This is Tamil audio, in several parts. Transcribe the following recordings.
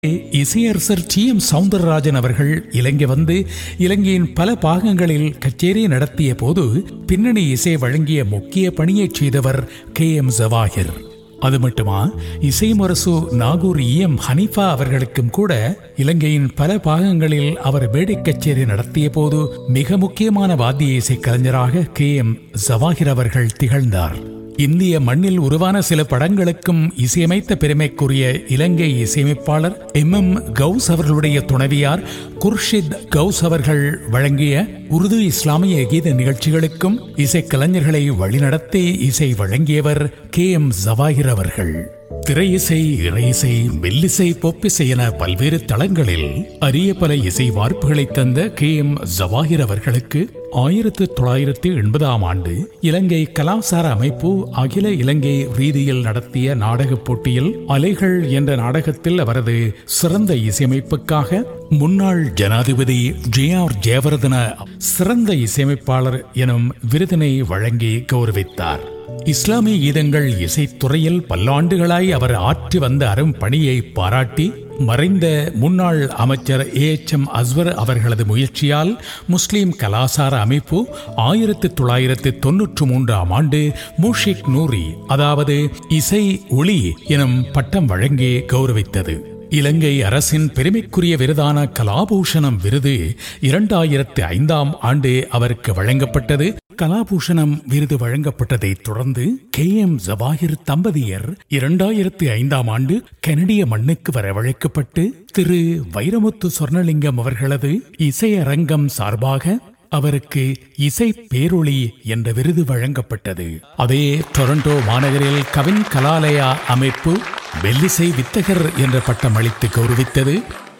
இசையரசர் டி எம் சவுந்தரராஜன் அவர்கள் இலங்கை வந்து இலங்கையின் பல பாகங்களில் கச்சேரி நடத்திய போது பின்னணி இசை வழங்கிய முக்கிய பணியைச் செய்தவர் கே எம் ஜவாஹிர் அது மட்டுமா இசை முரசு நாகூர் இ எம் ஹனீஃபா அவர்களுக்கும் கூட இலங்கையின் பல பாகங்களில் அவர் மேடை கச்சேரி நடத்திய போது மிக முக்கியமான வாத்திய இசை கலைஞராக கே எம் ஜவாஹிர் அவர்கள் திகழ்ந்தார் இந்திய மண்ணில் உருவான சில படங்களுக்கும் இசையமைத்த பெருமைக்குரிய இலங்கை இசையமைப்பாளர் எம் எம் கவுஸ் அவர்களுடைய துணைவியார் குர்ஷித் கவுஸ் அவர்கள் வழங்கிய உருது இஸ்லாமிய கீத நிகழ்ச்சிகளுக்கும் இசைக்கலைஞர்களை வழிநடத்தி இசை வழங்கியவர் கே எம் ஜவாஹிர் அவர்கள் திரை இசை இறை இசை மெல்லிசை பொப்பிசை என பல்வேறு தளங்களில் அரிய பல இசை வார்ப்புகளை தந்த கே எம் ஜவாஹிர் அவர்களுக்கு ஆயிரத்து தொள்ளாயிரத்து எண்பதாம் ஆண்டு இலங்கை கலாசார அமைப்பு அகில இலங்கை ரீதியில் நடத்திய நாடகப் போட்டியில் அலைகள் என்ற நாடகத்தில் அவரது சிறந்த இசையமைப்புக்காக முன்னாள் ஜனாதிபதி ஜே ஆர் ஜெயவர்தன சிறந்த இசையமைப்பாளர் எனும் விருதினை வழங்கி கௌரவித்தார் இஸ்லாமிய கீதங்கள் இசைத்துறையில் பல்லாண்டுகளாய் அவர் ஆற்றி வந்த அரும் பணியை பாராட்டி மறைந்த முன்னாள் அமைச்சர் ஏ எச் எம் அஸ்வர் அவர்களது முயற்சியால் முஸ்லிம் கலாசார அமைப்பு ஆயிரத்து தொள்ளாயிரத்து தொன்னூற்று மூன்றாம் ஆண்டு மூஷிக் நூரி அதாவது இசை ஒளி எனும் பட்டம் வழங்கி கௌரவித்தது இலங்கை அரசின் பெருமைக்குரிய விருதான கலாபூஷணம் விருது இரண்டாயிரத்து ஐந்தாம் ஆண்டு அவருக்கு வழங்கப்பட்டது கலாபூஷணம் விருது வழங்கப்பட்டதைத் தொடர்ந்து கே எம் ஜவாஹிர் தம்பதியர் இரண்டாயிரத்து ஐந்தாம் ஆண்டு கனடிய மண்ணுக்கு வரவழைக்கப்பட்டு திரு வைரமுத்து சொர்ணலிங்கம் அவர்களது இசையரங்கம் சார்பாக அவருக்கு இசை பேரொளி என்ற விருது வழங்கப்பட்டது அதே டொரண்டோ மாநகரில் கவின் கலாலயா அமைப்பு மெல்லிசை வித்தகர் என்ற பட்டம் அளித்து கௌரவித்தது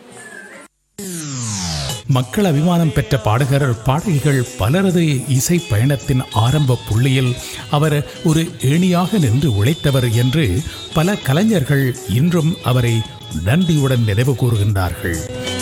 மக்கள் அபிமானம் பெற்ற பாடகர் பாடகிகள் பலரது இசை பயணத்தின் ஆரம்ப புள்ளியில் அவர் ஒரு ஏணியாக நின்று உழைத்தவர் என்று பல கலைஞர்கள் இன்றும் அவரை நன்றியுடன் நினைவு கூறுகின்றார்கள்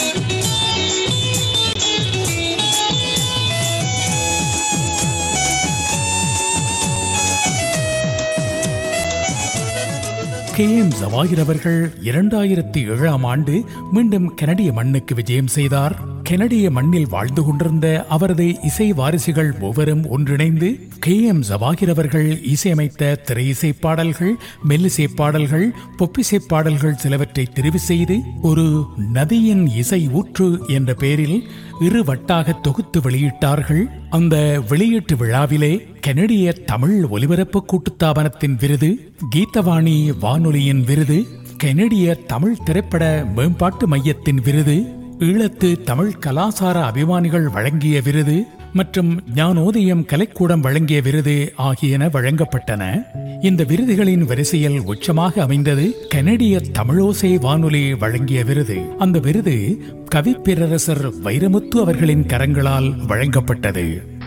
கே எம் ஜவாஹிர் அவர்கள் இரண்டாயிரத்தி ஏழாம் ஆண்டு மீண்டும் கனடிய மண்ணுக்கு விஜயம் செய்தார் கனடிய மண்ணில் வாழ்ந்து கொண்டிருந்த அவரது இசை வாரிசுகள் மூவரும் ஒன்றிணைந்து கே எம் ஜவாஹிர் அவர்கள் இசையமைத்த திரை இசை பாடல்கள் மெல்லிசை பாடல்கள் பொப்பிசை பாடல்கள் சிலவற்றை தெரிவு செய்து ஒரு நதியின் இசை ஊற்று என்ற பெயரில் இரு வட்டாக தொகுத்து வெளியிட்டார்கள் அந்த வெளியீட்டு விழாவிலே கனடிய தமிழ் ஒலிபரப்பு கூட்டுத்தாபனத்தின் விருது கீதவாணி வானொலியின் விருது கனடிய தமிழ் திரைப்பட மேம்பாட்டு மையத்தின் விருது ஈழத்து தமிழ் கலாசார அபிமானிகள் வழங்கிய விருது மற்றும் ஞானோதயம் கலைக்கூடம் வழங்கிய விருது ஆகியன வழங்கப்பட்டன இந்த விருதுகளின் வரிசையில் உச்சமாக அமைந்தது கனடிய தமிழோசை வானொலி வழங்கிய விருது அந்த விருது கவிப்பேரரசர் வைரமுத்து அவர்களின் கரங்களால் வழங்கப்பட்டது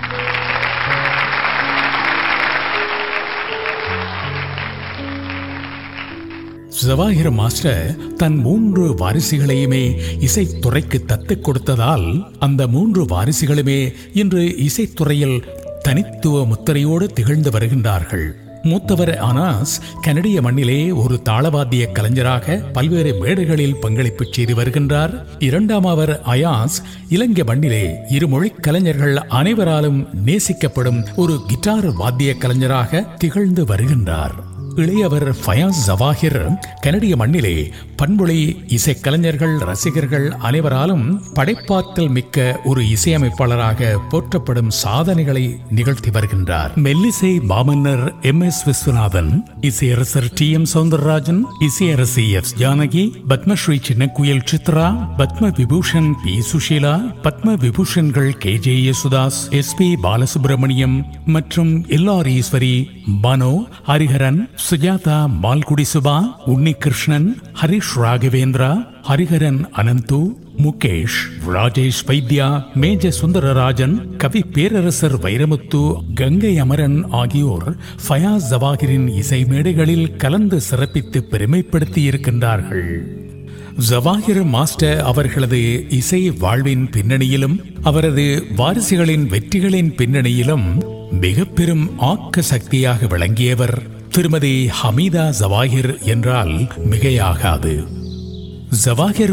ஜவாஹிர் மாஸ்டர் தன் மூன்று வாரிசுகளையுமே இசைத்துறைக்கு தத்துக் கொடுத்ததால் அந்த மூன்று வாரிசுகளுமே இன்று இசைத்துறையில் தனித்துவ முத்திரையோடு திகழ்ந்து வருகின்றார்கள் மூத்தவர் அனாஸ் கனடிய மண்ணிலே ஒரு தாளவாத்திய கலைஞராக பல்வேறு மேடைகளில் பங்களிப்பு செய்து வருகின்றார் இரண்டாம் அவர் அயாஸ் இலங்கை மண்ணிலே இருமொழி கலைஞர்கள் அனைவராலும் நேசிக்கப்படும் ஒரு கிட்டார் வாத்திய கலைஞராக திகழ்ந்து வருகின்றார் இளையவர் ஃபயாஸ் ஜவாஹிர் கனடிய மண்ணிலே பண்பொழி இசைக்கலைஞர்கள் ரசிகர்கள் அனைவராலும் படைப்பாற்றல் மிக்க ஒரு இசையமைப்பாளராக போற்றப்படும் சாதனைகளை நிகழ்த்தி வருகின்றார் மெல்லிசை மாமன்னர் எம் எஸ் விஸ்வநாதன் இசையரசர் டி எம் சவுந்தரராஜன் இசையரசி எஸ் ஜானகி பத்மஸ்ரீ சின்னக்குயில் சித்ரா பத்ம விபூஷன் பி சுஷீலா பத்ம விபூஷன்கள் K J Yesudas S P Balasubrahmanyam மற்றும் எல்ஆர் ஈஸ்வரி மனோ ஹரிஹரன் சுஜாதா மால்குடி சுபா உன்னிகிருஷ்ணன் ஹரிஷ் ராகவேந்திரா ஹரிஹரன் அனந்து முகேஷ் ராஜேஷ் வைத்யா மேஜ சுந்தரராஜன் கவி பேரரசர் வைரமுத்து கங்கை அமரன் ஆகியோர் ஃபயாஸ் ஜவாஹிரின் இசை மேடைகளில் கலந்து சிறப்பித்து பெருமைப்படுத்தி இருக்கின்றார்கள் ஜவாஹிர் மாஸ்டர் அவர்களது இசை வாழ்வின் பின்னணியிலும் அவரது வாரிசுகளின் வெற்றிகளின் பின்னணியிலும் மிக பெரும் ஆக்க சக்தியாக விளங்கியவர் திருமதி ஹமீதா ஜவாஹிர் என்றால் மிகையாகாது ஜவாஹிர்